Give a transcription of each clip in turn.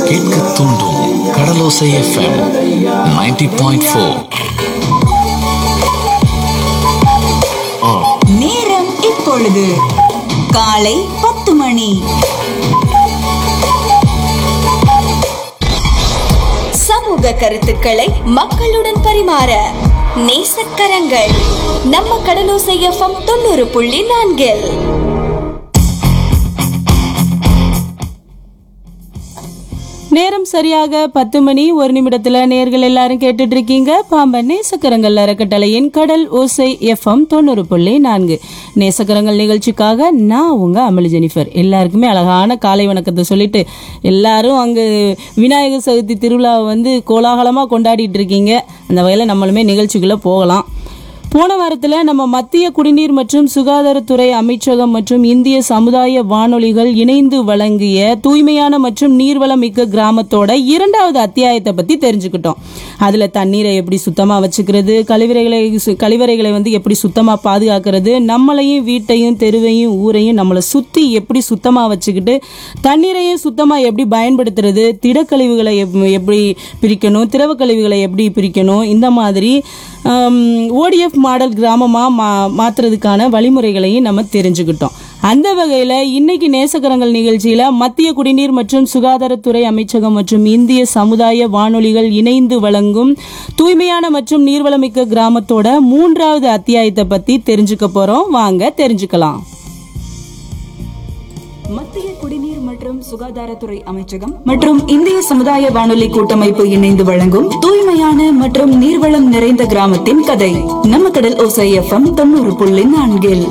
கேட்க தூண்டும் கடலோசை FM 90.4 point four நேரம் இப்பொழுது காலை பத்து மணி சமூக கருத்துக்களை மக்களுடன் பரிமாற நேசக்கரங்கள் நம்ம கடலோசை எஃப்எம் தொண்ணூறு புள்ளி நான்கில் நேரம் சரியாக பத்து மணி ஒரு நிமிடத்துல நேர்கள் எல்லாரும் கேட்டுட்டு இருக்கீங்க பாம்பன் நேசக்கரங்கள் அறக்கட்டளையின் கடல் ஓசை எஃப்எம் தொண்ணூறு புள்ளி நான்கு நேசக்கரங்கள் நிகழ்ச்சிக்காக நான் உங்க அமளி ஜெனிஃபர் எல்லாருக்குமே அழகான காலை வணக்கத்தை சொல்லிட்டு எல்லாரும் அங்கு விநாயகர் சதுர்த்தி திருவிழாவை வந்து கோலாகலமா கொண்டாடிட்டு இருக்கீங்க அந்த வகையில நம்மளுமே நிகழ்ச்சிக்குள்ள போகலாம் போன வாரத்தில் நம்ம மத்திய குடிநீர் மற்றும் சுகாதாரத்துறை அமைச்சகம் மற்றும் இந்திய சமுதாய வானொலிகள் இணைந்து வழங்கிய தூய்மையான மற்றும் நீர்வளம் மிக்க கிராமத்தோட இரண்டாவது அத்தியாயத்தை பத்தி தெரிஞ்சுக்கிட்டோம் அதுல தண்ணீரை எப்படி சுத்தமா வச்சுக்கிறது கழிவறைகளை சு- கழிவறைகளை வந்து எப்படி சுத்தமா பாதுகாக்கிறது நம்மளையும் வீட்டையும் தெருவையும் ஊரையும் நம்மளை சுத்தி எப்படி சுத்தமா வச்சுக்கிட்டு தண்ணீரையும் சுத்தமா எப்படி பயன்படுத்துறது திடக்கழிவுகளை எப்- எப்படி பிரிக்கணும் திரவ கழிவுகளை எப்படி பிரிக்கணும் இந்த மாதிரி ஓடிஎஃப் மாடல் கிராமமா மா மாத்துறதுக்கான வழிமுறைகளையும் நம்ம தெரிஞ்சுக்கிட்டோம் அந்த வகையில இன்னைக்கு நேசகரங்கள் நிகழ்ச்சியில மத்திய குடிநீர் மற்றும் சுகாதாரத்துறை அமைச்சகம் மற்றும் இந்திய சமுதாய வானொலிகள் இணைந்து வழங்கும் தூய்மையான மற்றும் நீர்வளமிக்க கிராமத்தோட மூன்றாவது அத்தியாயத்தை பத்தி தெரிஞ்சுக்க போறோம் வாங்க தெரிஞ்சுக்கலாம் மத்திய குடிநீர் மற்றும் சுகாதாரத்துறை அமைச்சகம் மற்றும் இந்திய சமுதாய வானொலி கூட்டமைப்பு இணைந்து வழங்கும் தூய்மையான மற்றும் நீர்வளம் நிறைந்த கிராமத்தின் கதை நம்ம கடல் ஓசை எஃப்எம் தொண்ணூறு புள்ளி நான்கில்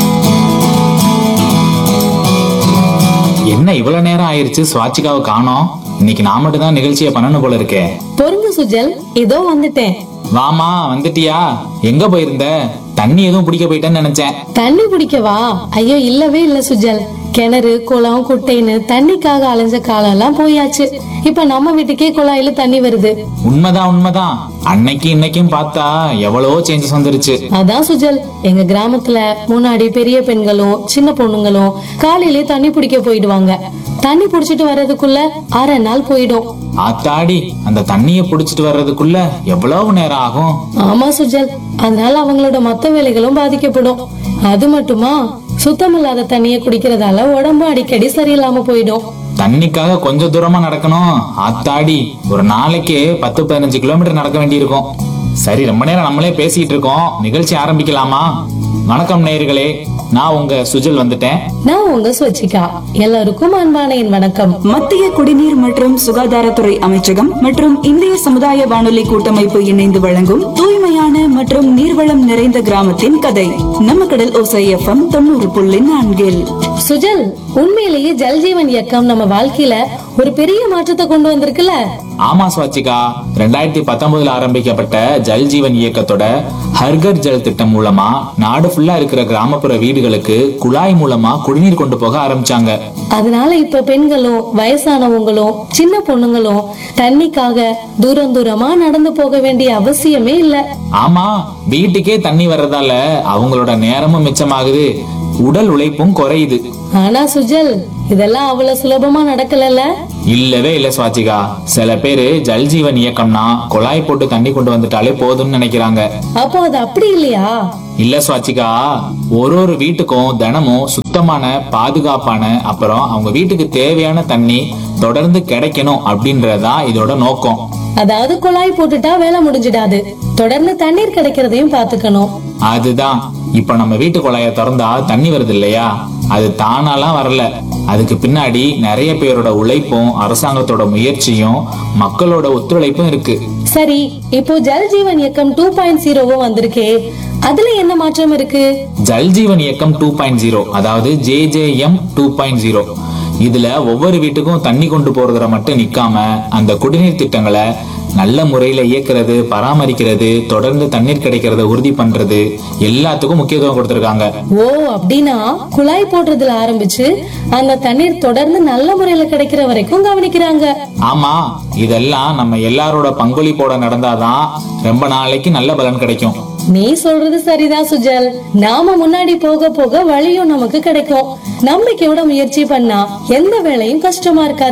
என்ன இவ்வளவு நேரம் ஆயிருச்சு சுவாச்சிகாவை காணோம் இன்னைக்கு நான் மட்டும் தான் நிகழ்ச்சியை பண்ணணும் போல இருக்கே பொறுங்க சுஜல் இதோ வந்துட்டேன் வாமா வந்துட்டியா எங்க போயிருந்த தண்ணி எதுவும் பிடிக்க போயிட்டேன்னு நினைச்சேன் தண்ணி பிடிக்கவா ஐயோ இல்லவே இல்ல சுஜல் கிணறு குளம் குட்டைன்னு தண்ணிக்காக அலைஞ்ச காலம் எல்லாம் போயாச்சு இப்ப நம்ம வீட்டுக்கே குழாயில தண்ணி வருது உண்மைதான் உண்மைதான் அன்னைக்கு இன்னைக்கும் பார்த்தா எவ்வளவோ சேஞ்சஸ் வந்துருச்சு அதான் சுஜல் எங்க கிராமத்துல முன்னாடி பெரிய பெண்களும் சின்ன பொண்ணுங்களும் காலையிலே தண்ணி பிடிக்க போயிடுவாங்க தண்ணி புடிச்சிட்டு வர்றதுக்குள்ள அரை நாள் போயிடும் ஆத்தாடி அந்த தண்ணிய புடிச்சிட்டு வர்றதுக்குள்ள எவ்வளவு நேரம் ஆகும் ஆமா சுஜல் அதனால அவங்களோட மத்த வேலைகளும் பாதிக்கப்படும் அது மட்டுமா சுத்தமில்லாத தண்ணியை குடிக்கிறதால உடம்பு அடிக்கடி சரியில்லாம போயிடும் தண்ணிக்காக கொஞ்சம் தூரமா நடக்கணும் ஆத்தாடி ஒரு நாளைக்கு பத்து பதினஞ்சு கிலோமீட்டர் நடக்க வேண்டியிருக்கும் சரி ரொம்ப நேரம் நம்மளே பேசிட்டு இருக்கோம் நிகழ்ச்சி ஆரம்பிக்கலாமா வணக்கம் நேயர்களே நான் உங்க சுஜல் வந்துட்டேன் நான் உங்க சுவச்சிகா எல்லாருக்கும் அன்பான என் வணக்கம் மத்திய குடிநீர் மற்றும் சுகாதாரத்துறை அமைச்சகம் மற்றும் இந்திய சமுதாய வானொலி கூட்டமைப்பு இணைந்து வழங்கும் தூய்மையான மற்றும் நீர்வளம் நிறைந்த கிராமத்தின் கதை நம்ம கடல் ஓசை எஃப்எம் தொண்ணூறு புள்ளி நான்கில் சுஜல் உண்மையிலேயே ஜல்ஜீவன் இயக்கம் நம்ம வாழ்க்கையில ஒரு பெரிய மாற்றத்தை கொண்டு வந்திருக்குல்ல ஆமா சுவாச்சிகா ரெண்டாயிரத்தி பத்தொன்பதுல ஆரம்பிக்கப்பட்ட ஜல் ஜீவன் இயக்கத்தோட ஹர்கர் ஜல் திட்டம் மூலமா நாடு ஃபுல்லா இருக்கிற கிராமப்புற வீடுகளுக்கு குழாய் மூலமா குடிநீர் கொண்டு போக ஆரம்பிச்சாங்க அதனால இப்ப பெண்களும் வயசானவங்களும் சின்ன பொண்ணுங்களும் தண்ணிக்காக தூரம் தூரமா நடந்து போக வேண்டிய அவசியமே இல்ல ஆமா வீட்டுக்கே தண்ணி வர்றதால அவங்களோட நேரமும் மிச்சமாகுது உடல் உழைப்பும் குறையுது ஆனா சுஜல் இதெல்லாம் அவ்வளவு சுலபமா நடக்கலல்ல இல்லவே இல்ல சுவாச்சிகா சில பேரு ஜல் ஜீவன் இயக்கம்னா குழாய் போட்டு தண்ணி கொண்டு வந்துட்டாலே போதும்னு நினைக்கிறாங்க அப்போ அது அப்படி இல்லையா இல்ல சுவாச்சிகா ஒரு ஒரு வீட்டுக்கும் தினமும் சுத்தமான பாதுகாப்பான அப்புறம் அவங்க வீட்டுக்கு தேவையான தண்ணி தொடர்ந்து கிடைக்கணும் அப்படின்றதுதான் இதோட நோக்கம் அதாவது குழாய் போட்டுட்டா வேலை முடிஞ்சிடாது தொடர்ந்து தண்ணீர் கிடைக்கிறதையும் பாத்துக்கணும் அதுதான் இப்ப நம்ம வீட்டு குழாய திறந்தா தண்ணி வருது இல்லையா அது தானாலாம் வரல அதுக்கு பின்னாடி நிறைய பேரோட உழைப்பும் அரசாங்கத்தோட முயற்சியும் மக்களோட ஒத்துழைப்பும் இருக்கு சரி இப்போ ஜல் ஜீவன் இயக்கம் டூ பாயிண்ட் ஜீரோவும் வந்திருக்கே அதுல என்ன மாற்றம் இருக்கு ஜல் ஜீவன் இயக்கம் டூ பாயிண்ட் ஜீரோ அதாவது ஜேஜேஎம் டூ பாயிண்ட் ஜீரோ இதுல ஒவ்வொரு வீட்டுக்கும் தண்ணி கொண்டு போறதுல மட்டும் நிக்காம அந்த குடிநீர் திட்டங்களை நல்ல முறையில இயக்குறது பராமரிக்கிறது தொடர்ந்து தண்ணீர் கிடைக்கிறத உறுதி பண்றது எல்லாத்துக்கும் முக்கியத்துவம் கொடுத்திருக்காங்க ஓ அப்படின்னா குழாய் போடுறதுல ஆரம்பிச்சு அந்த தண்ணீர் தொடர்ந்து நல்ல முறையில கிடைக்கிற வரைக்கும் கவனிக்கிறாங்க ஆமா இதெல்லாம் நம்ம எல்லாரோட பங்களிப்போட நடந்தாதான் ரொம்ப நாளைக்கு நல்ல பலன் கிடைக்கும் நீ சொல்றது சரிதான் சுஜல் நாம முன்னாடி போக போக வழியும் நமக்கு கிடைக்கும் நம்பிக்கையோட முயற்சி பண்ணா எந்த வேலையும் கஷ்டமா இருக்காது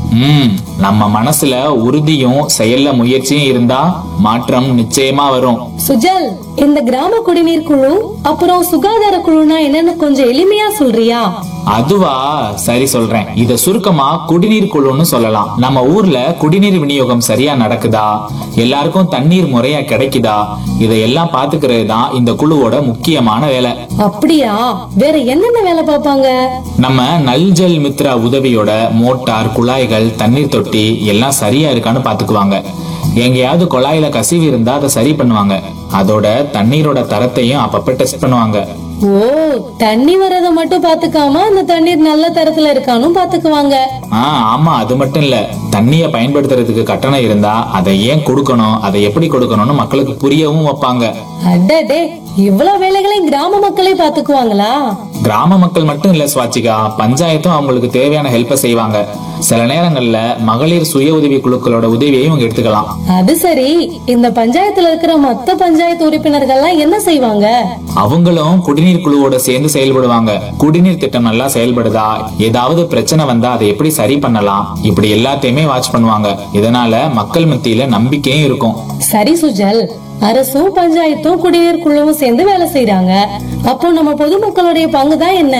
ம் நம்ம மனசுல உறுதியும் செயல்ல முயற்சியும் இருந்தா மாற்றம் நிச்சயமா வரும் சுஜல் இந்த கிராம குடிநீர் குழு அப்புறம் சுகாதார குழுனா என்னன்னு கொஞ்சம் எளிமையா சொல்றியா அதுவா சரி சொல்றேன் இத சுருக்கமா குடிநீர் குழுன்னு சொல்லலாம் நம்ம ஊர்ல குடிநீர் விநியோகம் சரியா நடக்குதா எல்லாருக்கும் தண்ணீர் முறையா கிடைக்குதா இதையெல்லாம் பாத்துக்கிறது தான் இந்த குழுவோட முக்கியமான வேலை அப்படியா வேற என்னென்ன வேலை பார்ப்பாங்க நம்ம நல் ஜல் மித்ரா உதவியோட மோட்டார் குழாய்கள் தண்ணீர் தொட்டி எல்லாம் சரியா இருக்கான்னு பாத்துக்குவாங்க எங்கேயாவது குழாயில கசிவு இருந்தா அதை சரி பண்ணுவாங்க அதோட தண்ணீரோட தரத்தையும் அப்பப்ப டெஸ்ட் பண்ணுவாங்க ஓ தண்ணி வர்றத மட்டும் பாத்துக்காம அந்த தண்ணீர் நல்ல தரத்துல இருக்கானும் பாத்துக்குவாங்க ஆ ஆமா அது மட்டும் இல்ல தண்ணிய பயன்படுத்துறதுக்கு கட்டணம் இருந்தா அதை ஏன் கொடுக்கணும் அதை எப்படி கொடுக்கணும்னு மக்களுக்கு புரியவும் வைப்பாங்க அடடே இவ்வளவு வேலைகளையும் கிராம மக்களே பாத்துக்குவாங்களா கிராம மக்கள் மட்டும் இல்ல சுவாச்சிகா பஞ்சாயத்தும் அவங்களுக்கு தேவையான ஹெல்ப்பை செய்வாங்க சில நேரங்கள்ல மகளிர் சுய உதவி குழுக்களோட உதவியையும் இவங்க எடுத்துக்கலாம் அது சரி இந்த பஞ்சாயத்துல இருக்கிற மத்த பஞ்சாயத்து உறுப்பினர்கள்லாம் என்ன செய்வாங்க அவங்களும் குடிநீர் குழுவோட சேர்ந்து செயல்படுவாங்க குடிநீர் திட்டம் நல்லா செயல்படுதா ஏதாவது பிரச்சனை வந்தா அதை எப்படி சரி பண்ணலாம் இப்படி எல்லாத்தையுமே வாட்ச் பண்ணுவாங்க இதனால மக்கள் மத்தியில நம்பிக்கையும் இருக்கும் சரி சுஜல் அரசும் பஞ்சாயத்தும் குடிநீர் குழுவும் சேர்ந்து வேலை செய்யறாங்க அப்போ நம்ம பொதுமக்களுடைய பங்கு தான் என்ன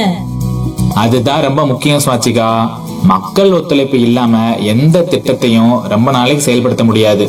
அதுதான் ரொம்ப முக்கியம் சுவாச்சிகா மக்கள் ஒத்துழைப்பு இல்லாம எந்த திட்டத்தையும் ரொம்ப நாளைக்கு செயல்படுத்த முடியாது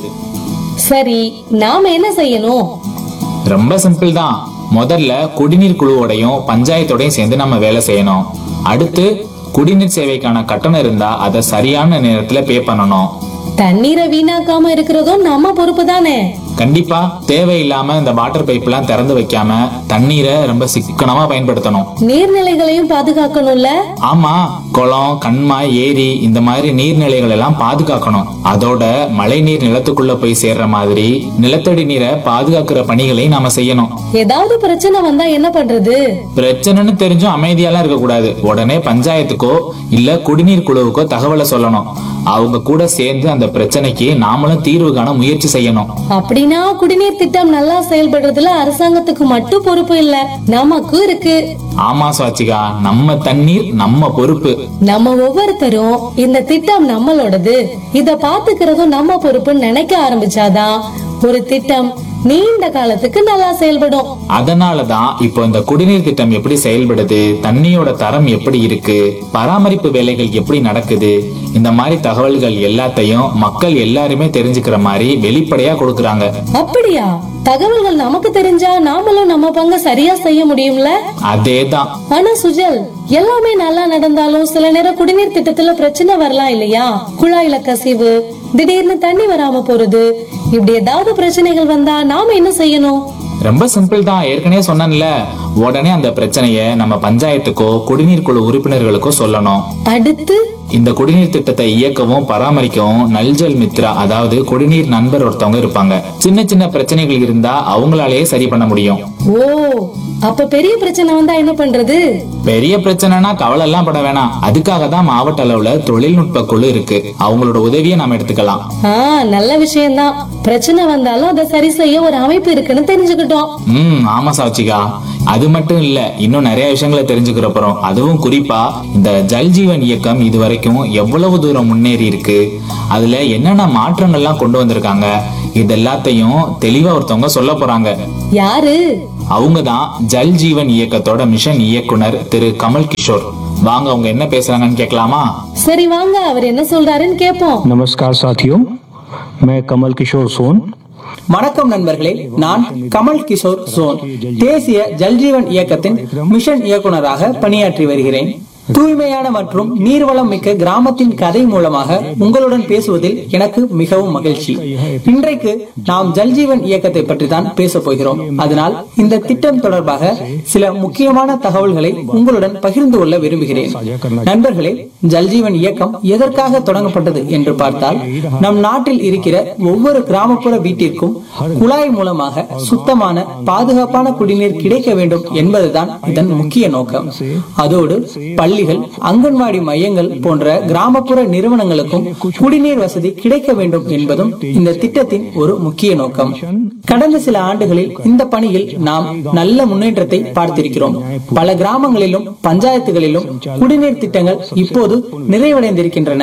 சரி நாம என்ன செய்யணும் ரொம்ப சிம்பிள் தான் முதல்ல குடிநீர் குழுவோடையும் பஞ்சாயத்தோடையும் சேர்ந்து நம்ம வேலை செய்யணும் அடுத்து குடிநீர் சேவைக்கான கட்டணம் இருந்தா அதை சரியான நேரத்துல பே பண்ணணும் தண்ணீரை வீணாக்காம இருக்கிறதும் நம்ம பொறுப்பு தானே கண்டிப்பா தேவையில்லாம இந்த வாட்டர் பைப் எல்லாம் திறந்து வைக்காம தண்ணீரை ரொம்ப சிக்கனமா பயன்படுத்தணும் நீர்நிலைகளையும் பாதுகாக்கணும்ல ஆமா குளம் கண்மாய் ஏரி இந்த மாதிரி நீர்நிலைகள் எல்லாம் பாதுகாக்கணும் அதோட மழை நீர் நிலத்துக்குள்ள போய் சேர்ற மாதிரி நிலத்தடி நீரை பாதுகாக்கிற பணிகளையும் நாம செய்யணும் ஏதாவது பிரச்சனை வந்தா என்ன பண்றது பிரச்சனைன்னு தெரிஞ்சும் அமைதியாலாம் இருக்க கூடாது உடனே பஞ்சாயத்துக்கோ இல்ல குடிநீர் குழுவுக்கோ தகவலை சொல்லணும் அவங்க கூட சேர்ந்து அந்த பிரச்சனைக்கு நாமளும் தீர்வு காண முயற்சி செய்யணும் அப்படின்னா குடிநீர் திட்டம் நல்லா செயல்படுறதுல அரசாங்கத்துக்கு மட்டும் பொறுப்பு இல்ல நமக்கும் இருக்கு ஆமா சுவாச்சிகா நம்ம தண்ணீர் நம்ம பொறுப்பு நம்ம ஒவ்வொருத்தரும் இந்த திட்டம் நம்மளோடது இத பாத்துக்கிறதும் நம்ம பொறுப்புன்னு நினைக்க ஆரம்பிச்சாதான் ஒரு திட்டம் நீண்ட காலத்துக்கு நல்லா செயல்படும் அதனாலதான் இப்போ இந்த குடிநீர் திட்டம் எப்படி செயல்படுது தண்ணியோட தரம் எப்படி இருக்கு பராமரிப்பு வேலைகள் எப்படி நடக்குது இந்த மாதிரி தகவல்கள் எல்லாத்தையும் மக்கள் எல்லாருமே தெரிஞ்சுக்கிற மாதிரி வெளிப்படையா கொடுக்கறாங்க அப்படியா தகவல்கள் நமக்கு தெரிஞ்சா நாமளும் நம்ம பங்கு சரியா செய்ய முடியும்ல அதேதான் ஆனா சுஜல் எல்லாமே நல்லா நடந்தாலும் சில நேரம் குடிநீர் திட்டத்துல பிரச்சனை வரலாம் இல்லையா குழாயில கசிவு திடீர்னு தண்ணி வராம போறது இப்படி ஏதாவது பிரச்சனைகள் வந்தா நாம என்ன செய்யணும் ரொம்ப சிம்பிள் தான் ஏற்கனவே சொன்னேன்ல உடனே அந்த பிரச்சனைய நம்ம பஞ்சாயத்துக்கோ குடிநீர் குழு உறுப்பினர்களுக்கோ சொல்லணும் அடுத்து இந்த குடிநீர் திட்டத்தை இயக்கவும் பராமரிக்கவும் நல்ஜல் மித்ரா அதாவது குடிநீர் நண்பர் ஒருத்தவங்க இருப்பாங்க சின்ன சின்ன பிரச்சனைகள் இருந்தா அவங்களாலேயே சரி பண்ண முடியும் ஓ அப்ப பெரிய பிரச்சனை வந்தா என்ன பண்றது பெரிய பிரச்சனைனா கவலை எல்லாம் பட வேணாம் அதுக்காக தான் மாவட்ட அளவுல தொழில்நுட்ப குழு இருக்கு அவங்களோட உதவியை நாம எடுத்துக்கலாம் ஆ நல்ல விஷயம்தான் பிரச்சனை வந்தாலும் அதை சரி செய்ய ஒரு அமைப்பு இருக்குன்னு தெரிஞ்சுக்கிட்டோம் ம் ஆமா சாச்சிகா அது மட்டும் இல்ல இன்னும் நிறைய விஷயங்களை தெரிஞ்சுக்கிற போறோம் அதுவும் குறிப்பா இந்த ஜல் ஜீவன் இயக்கம் இது வரைக்கும் எவ்வளவு தூரம் முன்னேறி இருக்கு அதுல என்னென்ன மாற்றங்கள்லாம் கொண்டு வந்திருக்காங்க இது எல்லாத்தையும் தெளிவா ஒருத்தவங்க சொல்ல போறாங்க யாரு அவங்க தான் ஜல் ஜீவன் இயக்கத்தோட மிஷன் இயக்குனர் திரு கமல் கிஷோர் வாங்க அவங்க என்ன பேசுறாங்கன்னு கேட்கலாமா சரி வாங்க அவர் என்ன சொல்றாருன்னு கேப்போம் नमस्कार साथियों मैं कमल किशोर सोन வணக்கம் நண்பர்களே நான் கமல் கிஷோர் சோன் தேசிய ஜல்ஜீவன் இயக்கத்தின் மிஷன் இயக்குனராக பணியாற்றி வருகிறேன் தூய்மையான மற்றும் நீர்வளம் மிக்க கிராமத்தின் கதை மூலமாக உங்களுடன் பேசுவதில் எனக்கு மிகவும் மகிழ்ச்சி இன்றைக்கு நாம் ஜல்ஜீவன் இயக்கத்தை பற்றி தான் பேச போகிறோம் அதனால் இந்த திட்டம் தொடர்பாக சில முக்கியமான தகவல்களை உங்களுடன் பகிர்ந்து கொள்ள விரும்புகிறேன் நண்பர்களே ஜல்ஜீவன் இயக்கம் எதற்காக தொடங்கப்பட்டது என்று பார்த்தால் நம் நாட்டில் இருக்கிற ஒவ்வொரு கிராமப்புற வீட்டிற்கும் குழாய் மூலமாக சுத்தமான பாதுகாப்பான குடிநீர் கிடைக்க வேண்டும் என்பதுதான் இதன் முக்கிய நோக்கம் அதோடு பள்ளிகள் அங்கன்வாடி மையங்கள் போன்ற கிராமப்புற நிறுவனங்களுக்கும் குடிநீர் வசதி கிடைக்க வேண்டும் என்பதும் இந்த திட்டத்தின் ஒரு முக்கிய நோக்கம் கடந்த சில ஆண்டுகளில் இந்த பணியில் நாம் நல்ல முன்னேற்றத்தை பார்த்திருக்கிறோம் பல கிராமங்களிலும் பஞ்சாயத்துகளிலும் குடிநீர் திட்டங்கள் இப்போது நிறைவடைந்திருக்கின்றன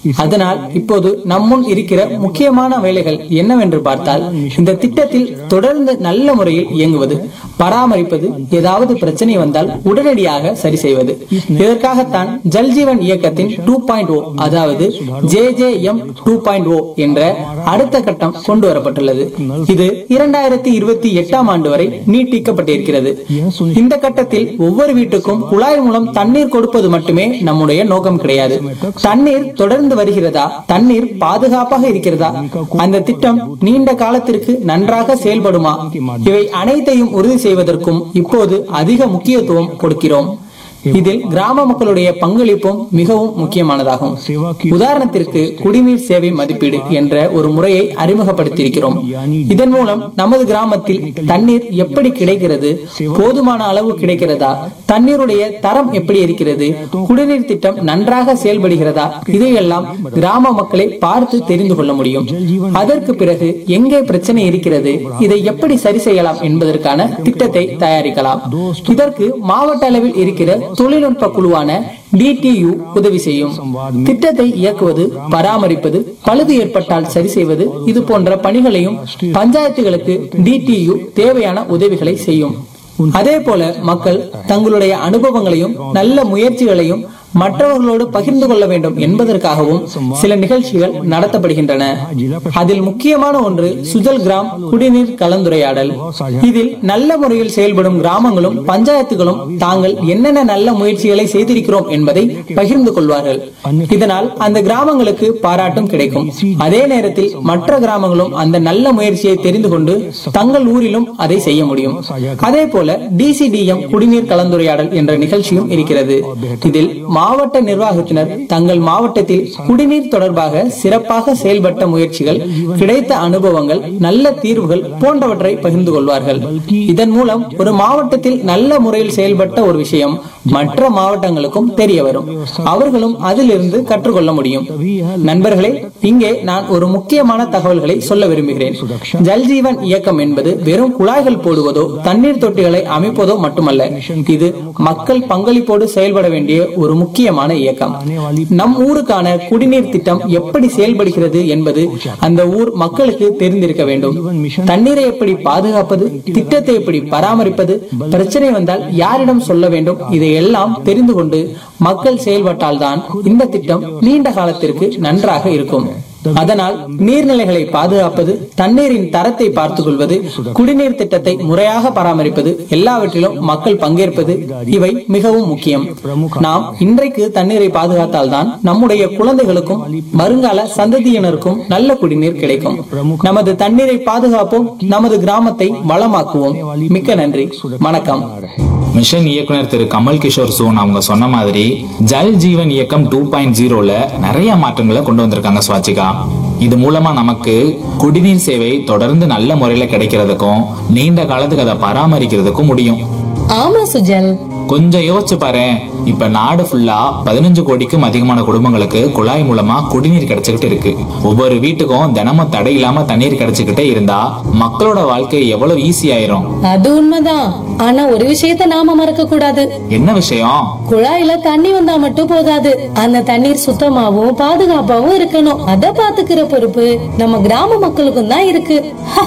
அதனால் இப்போது நம்முன் இருக்கிற முக்கியமான வேலைகள் என்னவென்று பார்த்தால் இந்த திட்டத்தில் தொடர்ந்து நல்ல முறையில் இயங்குவது பராமரிப்பது ஏதாவது பிரச்சனை வந்தால் உடனடியாக சரி செய்வது இதற்காகத்தான் ஜல்ஜீவன் இயக்கத்தின் டூ பாயிண்ட் ஓ அதாவது J J M two point O என்ற அடுத்த கட்டம் கொண்டு வரப்பட்டுள்ளது இது இரண்டாயிரத்தி இருபத்தி எட்டாம் ஆண்டு வரை நீட்டிக்கப்பட்டிருக்கிறது இந்த கட்டத்தில் ஒவ்வொரு வீட்டுக்கும் குழாய் மூலம் தண்ணீர் கொடுப்பது மட்டுமே நம்முடைய நோக்கம் கிடையாது தண்ணீர் தொடர்ந்து வருகிறதா தண்ணீர் பாதுகாப்பாக இருக்கிறதா அந்த திட்டம் நீண்ட காலத்திற்கு நன்றாக செயல்படுமா இவை அனைத்தையும் உறுதி செய்வதற்கும் இப்போது அதிக முக்கியத்துவம் கொடுக்கிறோம் இதில் கிராம மக்களுடைய பங்களிப்பும் மிகவும் முக்கியமானதாகும் உதாரணத்திற்கு குடிநீர் சேவை மதிப்பீடு என்ற ஒரு முறையை அறிமுகப்படுத்தியிருக்கிறோம் இதன் மூலம் நமது கிராமத்தில் தண்ணீர் எப்படி கிடைக்கிறது போதுமான அளவு கிடைக்கிறதா தண்ணீருடைய தரம் எப்படி இருக்கிறது குடிநீர் திட்டம் நன்றாக செயல்படுகிறதா இதையெல்லாம் கிராம மக்களை பார்த்து தெரிந்து கொள்ள முடியும் அதற்கு பிறகு எங்கே பிரச்சனை இருக்கிறது இதை எப்படி சரி செய்யலாம் என்பதற்கான திட்டத்தை தயாரிக்கலாம் இதற்கு மாவட்ட அளவில் இருக்கிற தொழில்நுட்ப குழுவான டிடியு உதவி செய்யும் திட்டத்தை இயக்குவது பராமரிப்பது பழுது ஏற்பட்டால் சரி செய்வது இது போன்ற பணிகளையும் பஞ்சாயத்துகளுக்கு டிடியு தேவையான உதவிகளை செய்யும் அதே போல மக்கள் தங்களுடைய அனுபவங்களையும் நல்ல முயற்சிகளையும் மற்றவர்களோடு பகிர்ந்து கொள்ள வேண்டும் என்பதற்காகவும் சில நிகழ்ச்சிகள் நடத்தப்படுகின்றன அதில் முக்கியமான ஒன்று சுஜல் கிராம் குடிநீர் கலந்துரையாடல் இதில் நல்ல முறையில் செயல்படும் கிராமங்களும் பஞ்சாயத்துகளும் தாங்கள் என்னென்ன நல்ல முயற்சிகளை செய்திருக்கிறோம் என்பதை பகிர்ந்து கொள்வார்கள் இதனால் அந்த கிராமங்களுக்கு பாராட்டும் கிடைக்கும் அதே நேரத்தில் மற்ற கிராமங்களும் அந்த நல்ல முயற்சியை தெரிந்து கொண்டு தங்கள் ஊரிலும் அதை செய்ய முடியும் அதே போல டிசிடிஎம் குடிநீர் கலந்துரையாடல் என்ற நிகழ்ச்சியும் இருக்கிறது இதில் மாவட்ட நிர்வாகத்தினர் தங்கள் மாவட்டத்தில் குடிநீர் தொடர்பாக சிறப்பாக செயல்பட்ட முயற்சிகள் கிடைத்த அனுபவங்கள் நல்ல தீர்வுகள் போன்றவற்றை பகிர்ந்து கொள்வார்கள் இதன் மூலம் ஒரு மாவட்டத்தில் நல்ல முறையில் செயல்பட்ட ஒரு விஷயம் மற்ற மாவட்டங்களுக்கும் தெரிய வரும் அவர்களும் அதிலிருந்து கற்றுக்கொள்ள முடியும் நண்பர்களே இங்கே நான் ஒரு முக்கியமான தகவல்களை சொல்ல விரும்புகிறேன் ஜல்ஜீவன் இயக்கம் என்பது வெறும் குழாய்கள் போடுவதோ தண்ணீர் தொட்டிகளை அமைப்பதோ மட்டுமல்ல இது மக்கள் பங்களிப்போடு செயல்பட வேண்டிய ஒரு முக்கியமான இயக்கம் நம் ஊருக்கான குடிநீர் திட்டம் எப்படி செயல்படுகிறது என்பது அந்த ஊர் மக்களுக்கு தெரிந்திருக்க வேண்டும் தண்ணீரை எப்படி பாதுகாப்பது திட்டத்தை எப்படி பராமரிப்பது பிரச்சனை வந்தால் யாரிடம் சொல்ல வேண்டும் இதையெல்லாம் தெரிந்து கொண்டு மக்கள் செயல்பட்டால்தான் இந்த திட்டம் நீண்ட காலத்திற்கு நன்றாக இருக்கும் அதனால் நீர்நிலைகளை பாதுகாப்பது தண்ணீரின் தரத்தை பார்த்துக் கொள்வது குடிநீர் திட்டத்தை முறையாக பராமரிப்பது எல்லாவற்றிலும் மக்கள் பங்கேற்பது இவை மிகவும் முக்கியம் நாம் இன்றைக்கு தண்ணீரை பாதுகாத்தால்தான் நம்முடைய குழந்தைகளுக்கும் வருங்கால சந்ததியினருக்கும் நல்ல குடிநீர் கிடைக்கும் நமது தண்ணீரை பாதுகாப்போம் நமது கிராமத்தை வளமாக்குவோம் மிக்க நன்றி வணக்கம் மிஷன் இயக்குனர் திரு கமல் கிஷோர் சோன் அவங்க சொன்ன மாதிரி ஜல் ஜீவன் இயக்கம் டூ பாயிண்ட் ஜீரோல நிறைய மாற்றங்களை கொண்டு வந்திருக்காங்க சுவாச்சிகா இது மூலமா நமக்கு குடிநீர் சேவை தொடர்ந்து நல்ல முறையில கிடைக்கிறதுக்கும் நீண்ட காலத்துக்கு அதை பராமரிக்கிறதுக்கும் முடியும் ஆமா சுஜல் கொஞ்சம் யோசிச்சு பாரு இப்ப நாடு ஃபுல்லா பதினஞ்சு கோடிக்கும் அதிகமான குடும்பங்களுக்கு குழாய் மூலமா குடிநீர் கிடைச்சுக்கிட்டு இருக்கு ஒவ்வொரு வீட்டுக்கும் தினமும் தடை இல்லாம தண்ணீர் கிடைச்சுக்கிட்டே இருந்தா மக்களோட வாழ்க்கை எவ்வளவு ஈஸி ஆயிரும் அது உண்மைதான் ஆனா ஒரு விஷயத்த நாம மறக்க கூடாது என்ன விஷயம் குழாயில தண்ணி வந்தா மட்டும் போதாது அந்த தண்ணீர் சுத்தமாவும் பாதுகாப்பாவும் இருக்கணும் அத பாத்துக்கிற பொறுப்பு நம்ம கிராம மக்களுக்கும் தான் இருக்கு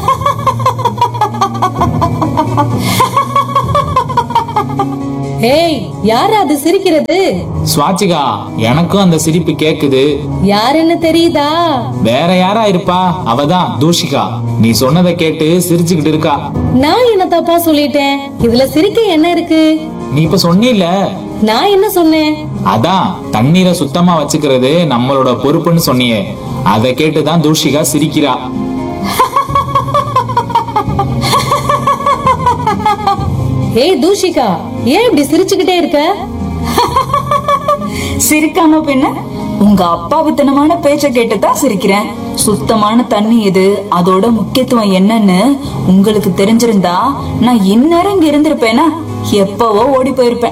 ஏய் யார் அது சிரிக்கிறது சுவாச்சிகா எனக்கும் அந்த சிரிப்பு கேக்குது யாருன்னு தெரியுதா வேற யாரா இருப்பா அவதான் தூஷிகா நீ சொன்னதை கேட்டு சிரிச்சுக்கிட்டு இருக்கா நான் என்ன தப்பா சொல்லிட்டேன் இதுல சிரிக்க என்ன இருக்கு நீ இப்ப சொன்னில நான் என்ன சொன்னேன் அதான் தண்ணீரை சுத்தமா வச்சுக்கிறது நம்மளோட பொறுப்புன்னு சொன்னியே அதை கேட்டுதான் தூஷிகா சிரிக்கிறா ஏய் தூஷிகா ஏன் இப்படி சிரிச்சுக்கிட்டே இருக்க சிரிக்காம பின்ன உங்க அப்பாவித்தனமான பேச்ச கேட்டுதான் சிரிக்கிறேன் சுத்தமான தண்ணி இது அதோட முக்கியத்துவம் என்னன்னு உங்களுக்கு தெரிஞ்சிருந்தா நான் இந்நேரம் இங்க இருந்திருப்பேனா எப்பவோ ஓடி போயிருப்பேன்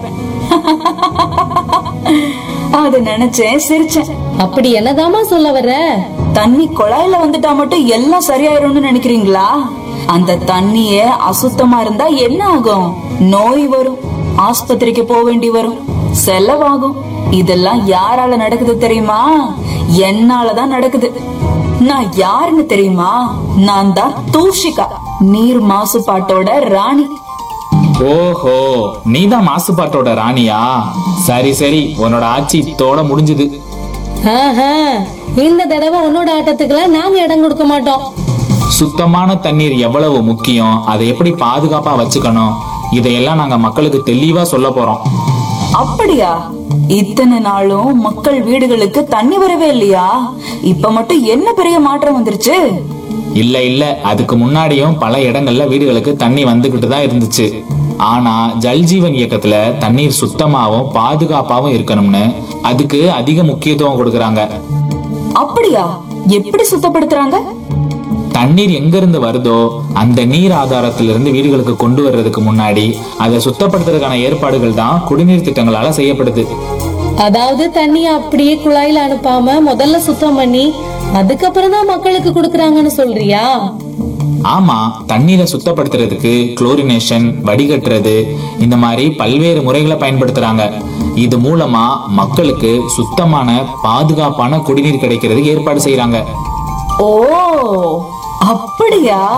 அது நினைச்சேன் சிரிச்சேன் அப்படி என்னதாமா சொல்ல வர்ற தண்ணி குழாயில வந்துட்டா மட்டும் எல்லாம் சரியாயிரும்னு நினைக்கிறீங்களா அந்த தண்ணிய அசுத்தமா இருந்தா என்ன ஆகும் நோய் வரும் ஆஸ்பத்திரிக்கு போக வேண்டி வரும் செலவாகும் இதெல்லாம் யாரால நடக்குது தெரியுமா என்னாலதான் நடக்குது நான் யாருன்னு தெரியுமா நான் தான் தூஷிகா நீர் மாசுபாட்டோட ராணி ஓஹோ நீதான் மாசுபாட்டோட ராணியா சரி சரி உன்னோட ஆட்சி இத்தோட முடிஞ்சுது ஆஹா, இந்த தடவை உன்னோட ஆட்டத்துக்குலாம் நாங்க இடம் கொடுக்க மாட்டோம் சுத்தமான தண்ணீர் எவ்வளவு முக்கியம் அதை எப்படி பாதுகாப்பா வச்சுக்கணும் இதையெல்லாம் நாங்க மக்களுக்கு தெளிவா சொல்ல போறோம் அப்படியா இத்தனை நாளும் மக்கள் வீடுகளுக்கு தண்ணி வரவே இல்லையா இப்ப மட்டும் என்ன பெரிய மாற்றம் வந்துருச்சு இல்ல இல்ல அதுக்கு முன்னாடியும் பல இடங்கள்ல வீடுகளுக்கு தண்ணி வந்துகிட்டு தான் இருந்துச்சு ஆனா ஜல்ஜீவன் இயக்கத்துல தண்ணீர் சுத்தமாவும் பாதுகாப்பாவும் இருக்கணும்னு அதுக்கு அதிக முக்கியத்துவம் கொடுக்கறாங்க அப்படியா எப்படி சுத்தப்படுத்துறாங்க தண்ணீர் எங்க இருந்து வருதோ அந்த நீர் ஆதாரத்திலிருந்து வீடுகளுக்கு கொண்டு வர்றதுக்கு முன்னாடி அதை சுத்தப்படுத்துறதுக்கான ஏற்பாடுகள் தான் குடிநீர் திட்டங்களால செய்யப்படுது அதாவது தண்ணிய அப்படியே குழாயில அனுப்பாம முதல்ல சுத்தம் பண்ணி அதுக்கப்புறம் தான் மக்களுக்கு கொடுக்கறாங்கன்னு சொல்றியா ஆமா தண்ணீரை சுத்தப்படுத்துறதுக்கு குளோரினேஷன் வடிகட்டுறது இந்த மாதிரி பல்வேறு முறைகளை பயன்படுத்துறாங்க இது மூலமா மக்களுக்கு சுத்தமான பாதுகாப்பான குடிநீர் கிடைக்கிறதுக்கு ஏற்பாடு செய்யறாங்க ஓ அப்படியா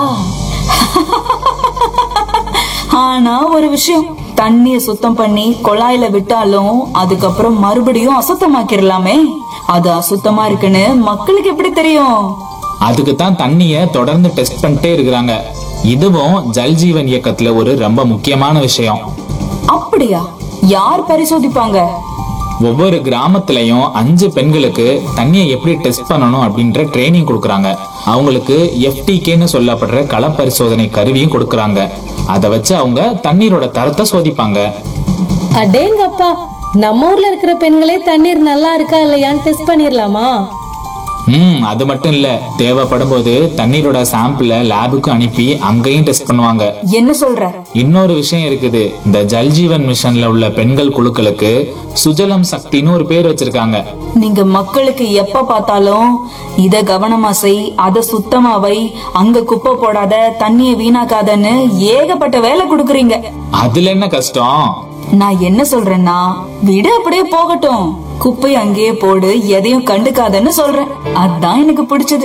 ஆனா ஒரு விஷயம் தண்ணிய சுத்தம் பண்ணி குழாயில விட்டாலும் அதுக்கப்புறம் மறுபடியும் அசுத்தமாக்கிரலாமே அது அசுத்தமா இருக்குன்னு மக்களுக்கு எப்படி தெரியும் அதுக்கு தான் தண்ணிய தொடர்ந்து டெஸ்ட் பண்ணிட்டே இருக்கிறாங்க இதுவும் ஜல்ஜீவன் இயக்கத்துல ஒரு ரொம்ப முக்கியமான விஷயம் அப்படியா யார் பரிசோதிப்பாங்க ஒவ்வொரு கிராமத்திலையும் அஞ்சு பெண்களுக்கு தண்ணியை எப்படி டெஸ்ட் பண்ணணும் அப்படின்ற ட்ரைனிங் கொடுக்கறாங்க அவங்களுக்கு எஃப்டிகேன்னு சொல்லப்படுற கள பரிசோதனை கருவியும் கொடுக்கறாங்க அதை வச்சு அவங்க தண்ணீரோட தரத்தை சோதிப்பாங்க அடேங்கப்பா நம்ம ஊர்ல இருக்கிற பெண்களே தண்ணீர் நல்லா இருக்கா இல்லையான்னு டெஸ்ட் பண்ணிடலாமா ம் அது மட்டும் இல்ல தேவைப்படும் போது தண்ணீரோட சாம்பிள லேபுக்கு அனுப்பி அங்கேயும் டெஸ்ட் பண்ணுவாங்க என்ன சொல்ற இன்னொரு விஷயம் இருக்குது இந்த ஜல்ஜீவன் மிஷன்ல உள்ள பெண்கள் குழுக்களுக்கு சுஜலம் சக்தின்னு ஒரு பேர் வச்சிருக்காங்க நீங்க மக்களுக்கு எப்ப பார்த்தாலும் இத கவனமா செய் அத சுத்தமா வை அங்க குப்பை போடாத தண்ணிய வீணாக்காதன்னு ஏகப்பட்ட வேலை கொடுக்கறீங்க அதுல என்ன கஷ்டம் நான் என்ன சொல்றேன்னா விடு அப்படியே போகட்டும் குப்பை அங்கேயே போடு எதையும் கண்டுக்காதன்னு சொல்றேன் அதான் எனக்கு பிடிச்சது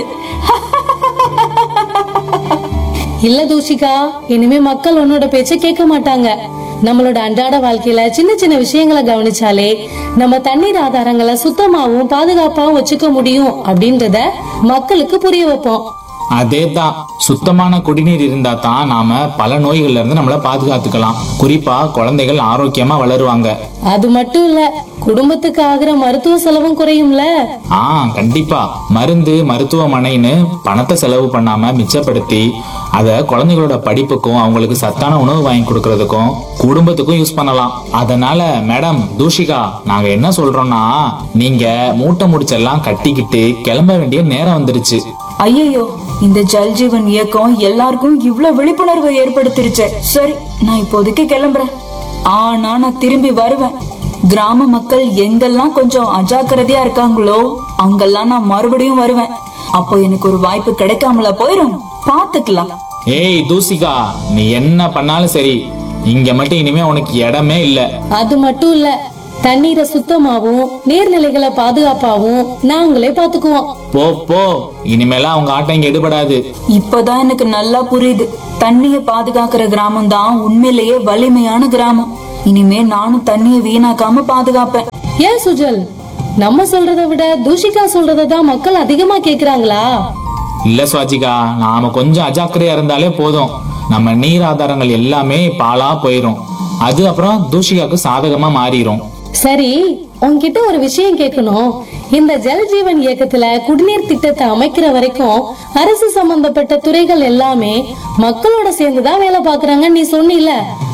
இல்ல தூஷிகா இனிமே மக்கள் உன்னோட பேச்ச கேட்க மாட்டாங்க நம்மளோட அன்றாட வாழ்க்கையில சின்ன சின்ன விஷயங்களை கவனிச்சாலே நம்ம தண்ணீர் ஆதாரங்களை சுத்தமாவும் பாதுகாப்பாவும் வச்சுக்க முடியும் அப்படின்றத மக்களுக்கு புரிய வைப்போம் அதேதான் சுத்தமான குடிநீர் இருந்தா தான் நாம பல நோய்கள்ல இருந்து நம்மள பாதுகாத்துக்கலாம் குறிப்பா குழந்தைகள் ஆரோக்கியமா வளருவாங்க அது மட்டும் இல்ல குடும்பத்துக்கு ஆகுற மருத்துவ செலவும் குறையும்ல ஆ கண்டிப்பா மருந்து மருத்துவமனைன்னு பணத்தை செலவு பண்ணாம மிச்சப்படுத்தி அத குழந்தைகளோட படிப்புக்கும் அவங்களுக்கு சத்தான உணவு வாங்கி கொடுக்கறதுக்கும் குடும்பத்துக்கும் யூஸ் பண்ணலாம் அதனால மேடம் தூஷிகா நாங்க என்ன சொல்றோம்னா நீங்க மூட்டை முடிச்செல்லாம் கட்டிக்கிட்டு கிளம்ப வேண்டிய நேரம் வந்துருச்சு ஐயோ இந்த ஜல் ஜீவன் இயக்கம் எல்லாருக்கும் இவ்ளோ விழிப்புணர்வு ஏற்படுத்திருச்சே சரி நான் இப்போதைக்கு கிளம்புறேன் ஆனா நான் திரும்பி வருவேன் கிராம மக்கள் எங்கெல்லாம் கொஞ்சம் அஜாக்கிரதையா இருக்காங்களோ அங்கெல்லாம் நான் மறுபடியும் வருவேன் அப்போ எனக்கு ஒரு வாய்ப்பு கிடைக்காமல போயிரும் பாத்துக்கலாம் ஏய் தூசிகா நீ என்ன பண்ணாலும் சரி இங்க மட்டும் இனிமே உனக்கு இடமே இல்ல அது மட்டும் இல்ல தண்ணீரை சுத்தமாவும் நீர்நிலைகளை பாதுகாப்பாவும் நாங்களே பாத்துக்குவோம் போ போ இனிமேலாம் அவங்க ஆட்டம் இங்க எடுபடாது இப்பதான் எனக்கு நல்லா புரியுது தண்ணிய பாதுகாக்கிற கிராமம் தான் உண்மையிலேயே வலிமையான கிராமம் இனிமே நானும் தண்ணிய வீணாக்காம பாதுகாப்பேன் ஏன் சுஜல் நம்ம சொல்றதை விட தூஷிகா சொல்றதை தான் மக்கள் அதிகமா கேக்குறாங்களா இல்ல சுவாஜிகா நாம கொஞ்சம் அஜாக்கிரதையா இருந்தாலே போதும் நம்ம நீர் ஆதாரங்கள் எல்லாமே பாலா போயிரும் அது அப்புறம் தூஷிகாக்கு சாதகமா மாறிடும் சரி உன்கிட்ட ஒரு விஷயம் கேட்கணும் இந்த ஜல் ஜீவன் இயக்கத்துல குடிநீர் திட்டத்தை அமைக்கிற வரைக்கும் அரசு சம்பந்தப்பட்ட துறைகள் எல்லாமே மக்களோட சேர்ந்துதான் வேலை பாக்குறாங்க நீ சொன்னில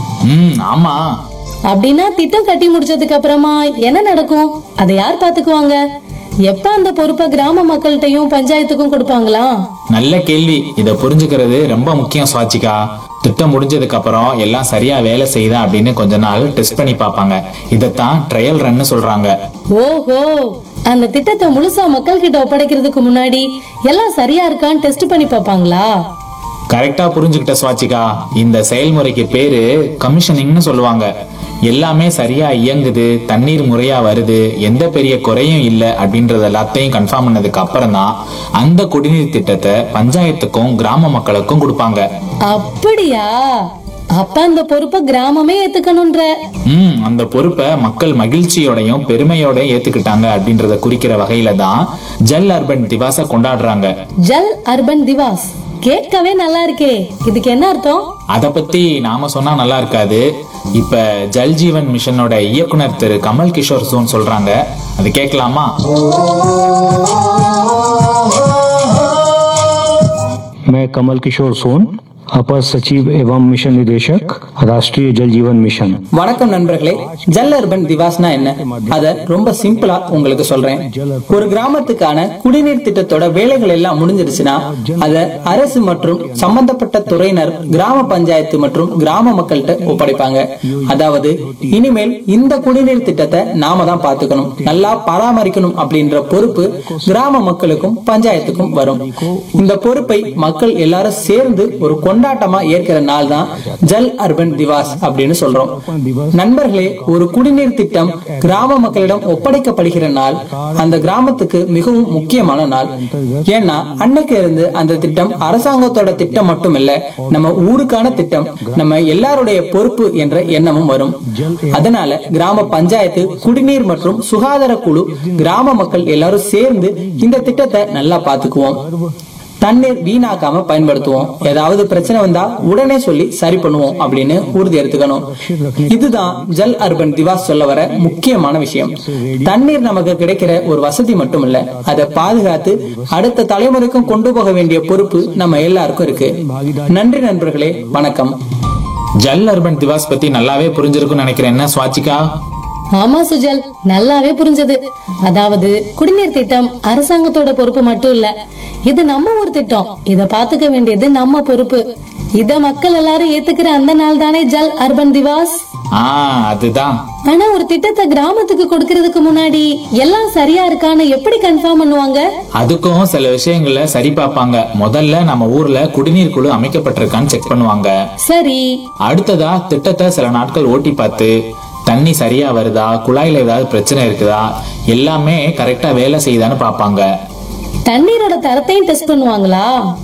ம் ஆமா அப்படின்னா திட்டம் கட்டி முடிச்சதுக்கு அப்புறமா என்ன நடக்கும் அதை யார் பாத்துக்குவாங்க எப்ப அந்த பொறுப்பை கிராம மக்கள்கிட்டயும் பஞ்சாயத்துக்கும் கொடுப்பாங்களா நல்ல கேள்வி இத புரிஞ்சுக்கிறது ரொம்ப முக்கியம் சுவாச்சிகா திட்டம் முடிஞ்சதுக்கு அப்புறம் எல்லாம் சரியா வேலை செய்யுதா அப்படின்னு கொஞ்ச நாள் டெஸ்ட் பண்ணி பார்ப்பாங்க இதைத்தான் ட்ரையல் ரன்னு சொல்றாங்க ஓஹோ அந்த திட்டத்தை முழுசா மக்கள் கிட்ட ஒப்படைக்கிறதுக்கு முன்னாடி எல்லாம் சரியா இருக்கான்னு டெஸ்ட் பண்ணி பார்ப்பாங்களா கரெக்டா புரிஞ்சுக்கிட்ட சுவாச்சிகா இந்த செயல்முறைக்கு பேரு கமிஷனிங்னு சொல்லுவாங்க எல்லாமே சரியா இயங்குது தண்ணீர் முறையா வருது எந்த பெரிய குறையும் இல்லை அப்படின்றது எல்லாத்தையும் கன்ஃபார்ம் பண்ணதுக்கு அப்புறம் தான் அந்த குடிநீர் திட்டத்தை பஞ்சாயத்துக்கும் கிராம மக்களுக்கும் கொடுப்பாங்க அப்படியா அப்ப அந்த பொறுப்பை கிராமமே ஏத்துக்கணும்ன்ற ம் அந்த பொறுப்பை மக்கள் மகிழ்ச்சியோடையும் பெருமையோடையும் ஏத்துக்கிட்டாங்க அப்படின்றத குறிக்கிற வகையில தான் ஜல் அர்பன் திவாச கொண்டாடுறாங்க ஜல் அர்பன் திவாஸ் கேட்கவே நல்லா இருக்கே இதுக்கு என்ன அர்த்தம் அத பத்தி நாம சொன்னா நல்லா இருக்காது இப்ப ஜல் ஜீவன் மிஷனோட இயக்குனர் திரு கமல் கிஷோர் சோன் சொல்றாங்க அது கேட்கலாமா मैं कमल किशोर सोन अपर सचिव एवं मिशन निदेशक राष्ट्रीय जल जीवन मिशन வணக்கம் நண்பர்களே ஜல் அர்பன் திவாஸ்னா என்ன அத ரொம்ப சிம்பிளா உங்களுக்கு சொல்றேன் ஒரு கிராமத்துக்கான குடிநீர் திட்டத்தோட வேலைகள் எல்லாம் முடிஞ்சிருச்சுன்னா அத அரசு மற்றும் சம்பந்தப்பட்ட துறையினர் கிராம பஞ்சாயத்து மற்றும் கிராம மக்கள்கிட்ட ஒப்படைப்பாங்க அதாவது இனிமேல் இந்த குடிநீர் திட்டத்தை நாம தான் பாத்துக்கணும் நல்லா பராமரிக்கணும் அப்படின்ற பொறுப்பு கிராம மக்களுக்கும் பஞ்சாயத்துக்கும் வரும் இந்த பொறுப்பை மக்கள் எல்லாரும் சேர்ந்து ஒரு கொண்டாட்டமா ஏற்கிற நாள் தான் ஜல் அர்பன் திவாஸ் அப்படின்னு சொல்றோம் நண்பர்களே ஒரு குடிநீர் திட்டம் கிராம மக்களிடம் ஒப்படைக்கப்படுகிற நாள் அந்த கிராமத்துக்கு மிகவும் முக்கியமான நாள் ஏன்னா அன்னைக்கு இருந்து அந்த திட்டம் அரசாங்கத்தோட திட்டம் மட்டும் இல்ல நம்ம ஊருக்கான திட்டம் நம்ம எல்லாருடைய பொறுப்பு என்ற எண்ணமும் வரும் அதனால கிராம பஞ்சாயத்து குடிநீர் மற்றும் சுகாதார குழு கிராம மக்கள் எல்லாரும் சேர்ந்து இந்த திட்டத்தை நல்லா பாத்துக்குவோம் தண்ணீர் வீணாக்காம பயன்படுத்துவோம் ஏதாவது பிரச்சனை வந்தா உடனே சொல்லி சரி பண்ணுவோம் அப்படின்னு உறுதி எடுத்துக்கணும் இதுதான் ஜல் அர்பன் திவாஸ் சொல்ல வர முக்கியமான விஷயம் தண்ணீர் நமக்கு கிடைக்கிற ஒரு வசதி மட்டும் இல்ல அதை பாதுகாத்து அடுத்த தலைமுறைக்கும் கொண்டு போக வேண்டிய பொறுப்பு நம்ம எல்லாருக்கும் இருக்கு நன்றி நண்பர்களே வணக்கம் ஜல் அர்பன் திவாஸ் பத்தி நல்லாவே புரிஞ்சிருக்கும்னு நினைக்கிறேன் என்ன சுவாச்சிகா ஆமா சுஜல் நல்லாவே புரிஞ்சது அதாவது குடிநீர் திட்டம் அரசாங்கத்தோட பொறுப்பு மட்டும் இல்ல இது நம்ம ஊர் திட்டம் இத பாத்துக்க வேண்டியது நம்ம பொறுப்பு இத மக்கள் எல்லாரும் ஏத்துக்கிற அந்த நாள் தானே ஜல் அர்பன் திவாஸ் ஆ அதுதான் ஆனா ஒரு திட்டத்தை கிராமத்துக்கு கொடுக்கறதுக்கு முன்னாடி எல்லாம் சரியா இருக்கான்னு எப்படி கன்ஃபார்ம் பண்ணுவாங்க அதுக்கும் சில விஷயங்களை சரி பார்ப்பாங்க முதல்ல நம்ம ஊர்ல குடிநீர் குழு அமைக்கப்பட்டிருக்கான்னு செக் பண்ணுவாங்க சரி அடுத்ததா திட்டத்தை சில நாட்கள் ஓட்டி பார்த்து தண்ணி சரியா வருதா குழாயில ஏதாவது பிரச்சனை இருக்குதா எல்லாமே கரெக்டா வேலை செய்யுதான்னு பார்ப்பாங்க தண்ணீரோட தரத்தையும் டெஸ்ட் பண்ணுவாங்களா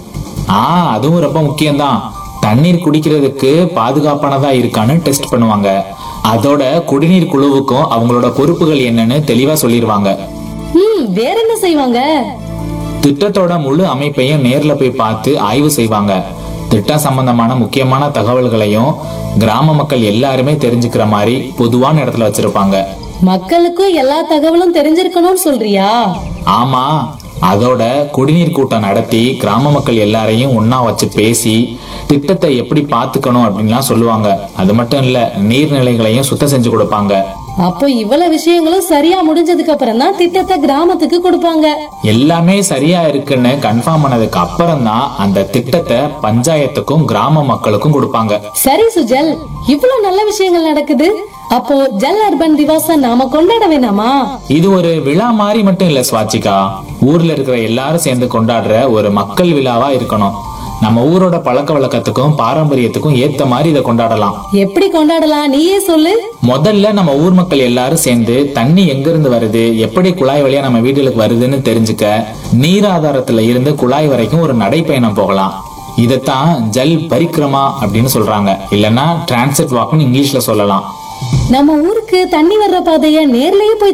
ஆ அதுவும் ரொம்ப முக்கியம்தான் தண்ணீர் குடிக்கிறதுக்கு பாதுகாப்பானதா இருக்கான்னு டெஸ்ட் பண்ணுவாங்க அதோட குடிநீர் குழுவுக்கும் அவங்களோட பொறுப்புகள் என்னன்னு தெளிவா சொல்லிடுவாங்க ம் வேற என்ன செய்வாங்க திட்டத்தோட முழு அமைப்பையும் நேர்ல போய் பார்த்து ஆய்வு செய்வாங்க திட்டம் சம்பந்தமான முக்கியமான தகவல்களையும் கிராம மக்கள் எல்லாருமே தெரிஞ்சுக்கிற மாதிரி பொதுவான இடத்துல வச்சிருப்பாங்க மக்களுக்கும் எல்லா தகவலும் தெரிஞ்சிருக்கணும்னு சொல்றியா ஆமா அதோட குடிநீர் கூட்டம் நடத்தி கிராம மக்கள் எல்லாரையும் ஒண்ணா வச்சு பேசி திட்டத்தை எப்படி பாத்துக்கணும் அப்படின்லாம் சொல்லுவாங்க அது மட்டும் இல்ல நீர்நிலைகளையும் சுத்தம் செஞ்சு கொடுப்பாங்க அப்போ இவ்வளவு விஷயங்களும் சரியா முடிஞ்சதுக்கு அப்புறம் தான் திட்டத்தை கிராமத்துக்கு கொடுப்பாங்க எல்லாமே சரியா இருக்குன்னு கன்ஃபார்ம் பண்ணதுக்கு அப்புறம் தான் அந்த திட்டத்தை பஞ்சாயத்துக்கும் கிராம மக்களுக்கும் கொடுப்பாங்க சரி சுஜல் இவ்வளவு நல்ல விஷயங்கள் நடக்குது அப்போ ஜல் அர்பன் திவாச நாம கொண்டாட வேணாமா இது ஒரு விழா மாதிரி மட்டும் இல்ல சுவாச்சிகா ஊர்ல இருக்கிற எல்லாரும் சேர்ந்து கொண்டாடுற ஒரு மக்கள் விழாவா இருக்கணும் நம்ம ஊரோட பழக்க வழக்கத்துக்கும் பாரம்பரியத்துக்கும் ஏத்த மாதிரி இதை கொண்டாடலாம் எப்படி கொண்டாடலாம் நீயே சொல்லு முதல்ல நம்ம ஊர் மக்கள் எல்லாரும் சேர்ந்து தண்ணி எங்க இருந்து வருது எப்படி குழாய் வழியா நம்ம வீடுகளுக்கு வருதுன்னு தெரிஞ்சுக்க நீர் ஆதாரத்துல இருந்து குழாய் வரைக்கும் ஒரு நடைப்பயணம் போகலாம் இதைத்தான் ஜல் பரிக்ரமா அப்படின்னு சொல்றாங்க இல்லைன்னா டிரான்சிட் வாக்னு இங்கிலீஷ்ல சொல்லலாம் நம்ம ஊருக்கு தண்ணி வர்ற பாதைய நேர்லயே போய்